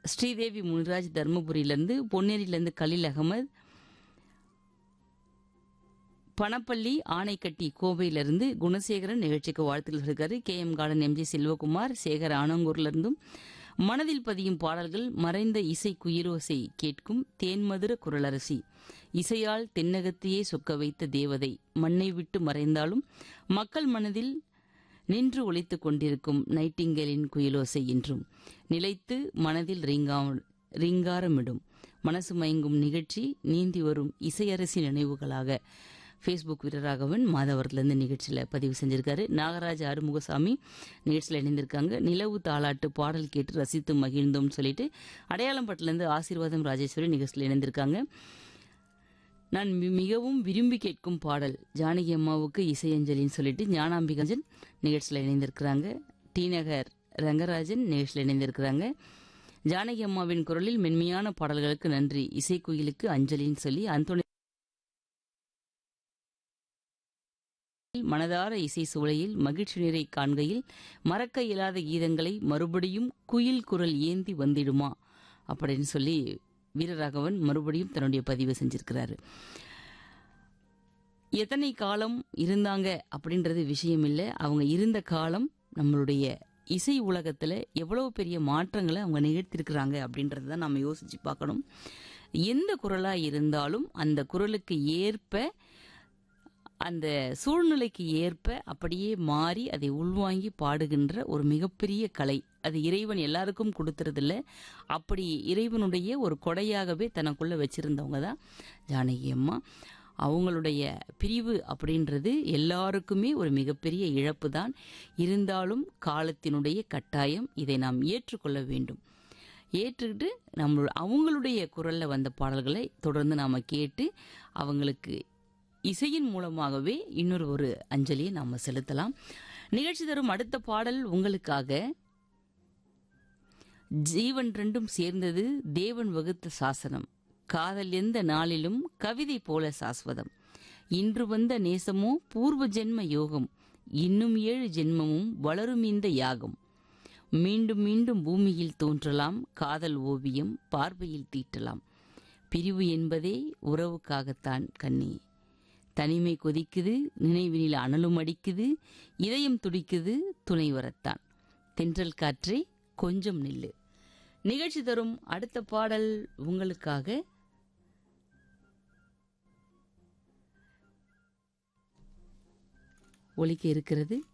ஸ்ரீதேவி முனிராஜ் தருமபுரியிலேருந்து பொன்னேரியிலேருந்து கலீல் அகமது பணப்பள்ளி ஆனைக்கட்டி கோவையிலிருந்து குணசேகரன் நிகழ்ச்சிக்கு வாழ்த்துக்கள் இருக்காரு K M garden MG Selvakumar Sekar ஆனங்கூர்லேருந்தும் மனதில் பதியும் பாடல்கள் மறைந்த இசை குயிரோசை கேட்கும் தேன்மதுர குரலரசி இசையால் தென்னகத்தையே சொக்க வைத்த தேவதை மண்ணை விட்டு மறைந்தாலும் மக்கள் மனதில் நின்று ஒலித்துக் கொண்டிருக்கும் நைட்டிங்கலின் குயிலோசை என்றும் நிலைத்து மனதில் ரீங்கா ரீங்காரமிடும் மனசு மயங்கும் நிகழ்ச்சி நீந்தி வரும் இசையரசி நினைவுகளாக ஃபேஸ்புக் வீரராகவன் மாதவரத்துலேருந்து நிகழ்ச்சியில் பதிவு செஞ்சிருக்காரு நாகராஜ் அருமுகசாமி நிகழ்ச்சியில் இணைந்திருக்காங்க நிலவு தாளாட்டு பாடல் கேட்டு ரசித்து மகிழ்ந்தோம்னு சொல்லிட்டு அடையாளம்பட்டிலேருந்து ஆசீர்வாதம் ராஜேஸ்வரி நிகழ்ச்சியில் இணைந்திருக்காங்க நான் மி- மிகவும் விரும்பி கேட்கும் பாடல் ஜானகி அம்மாவுக்கு இசையஞ்சலின்னு சொல்லிட்டு ஞானாம்பிகஞ்சன் நிகழ்ச்சியில் இணைந்திருக்கிறாங்க டி நகர் ரங்கராஜன் நிகழ்ச்சியில் இணைந்திருக்கிறாங்க ஜானகி அம்மாவின் குரலில் மென்மையான பாடல்களுக்கு நன்றி இசைக்குயிலுக்கு அஞ்சலின்னு சொல்லி அந்தோணி மனதார இசை சூளையில் மகிழ்ச்சி நீரை காண்கையில் மறக்க இயலாத கீதங்களை மறுபடியும் குயில் குரல் ஏந்தி வந்திடுமா அப்படின்னு சொல்லி வீரராகவன் மறுபடியும் தன்னுடைய பதிவு செஞ்சிருக்கிறாரு எத்தனை காலம் இருந்தாங்க அப்படின்றது விஷயம் இல்லை அவங்க இருந்த காலம் நம்மளுடைய இசை உலகத்தில் எவ்வளவு பெரிய மாற்றங்களை அவங்க நிகழ்த்திருக்கிறாங்க அப்படின்றத தான் நம்ம யோசிச்சு பார்க்கணும் எந்த குரலாக இருந்தாலும் அந்த குரலுக்கு ஏற்ப அந்த சூழ்நிலைக்கு ஏற்ப அப்படியே மாறி அதை உள்வாங்கி பாடுகின்ற ஒரு மிகப்பெரிய கலை அது இறைவன் எல்லாருக்கும் கொடுத்துறதில்ல அப்படி இறைவனுடைய ஒரு கொடையாகவே தனக்குள்ள வச்சிருந்தவங்க தான் ஜானகி அம்மா அவங்களுடைய பிரிவு அப்படின்றது எல்லாருக்குமே ஒரு மிகப்பெரிய இழப்பு தான் இருந்தாலும் காலத்தினுடைய கட்டாயம் இதை நாம் ஏற்றுக்கொள்ள வேண்டும் ஏற்றுக்கிட்டு நம்ம அவங்களுடைய குரலில் வந்த பாடல்களை தொடர்ந்து நாம் கேட்டு அவங்களுக்கு இசையின் மூலமாகவே இன்னொரு ஒரு அஞ்சலியை நாம் செலுத்தலாம் நிகழ்ச்சி தரும் அடுத்த பாடல் உங்களுக்காக ஜீவன் ரெண்டும் சேர்ந்தது தேவன் வகுத்த சாசனம் காதல் எந்த நாளிலும் கவிதை போல சாஸ்வதம் இன்று வந்த நேசமோ பூர்வ ஜென்ம யோகம் இன்னும் ஏழு ஜென்மமும் வளரும் இந்த யாகம் மீண்டும் மீண்டும் பூமியில் தோன்றலாம் காதல் ஓவியம் பார்வையில் தீட்டலாம் பிரிவு என்பதே உறவுக்காகத்தான் கண்ணே தனிமை கொதிக்குது நினைவினில் அனலும் அடிக்குது இதயம் துடிக்குது துணை வரத்தான் தென்றல் காற்றே கொஞ்சம் நில்லு நிகழ்ச்சி தரும் அடுத்த பாடல் உங்களுக்காக ஒலிக்க இருக்கிறது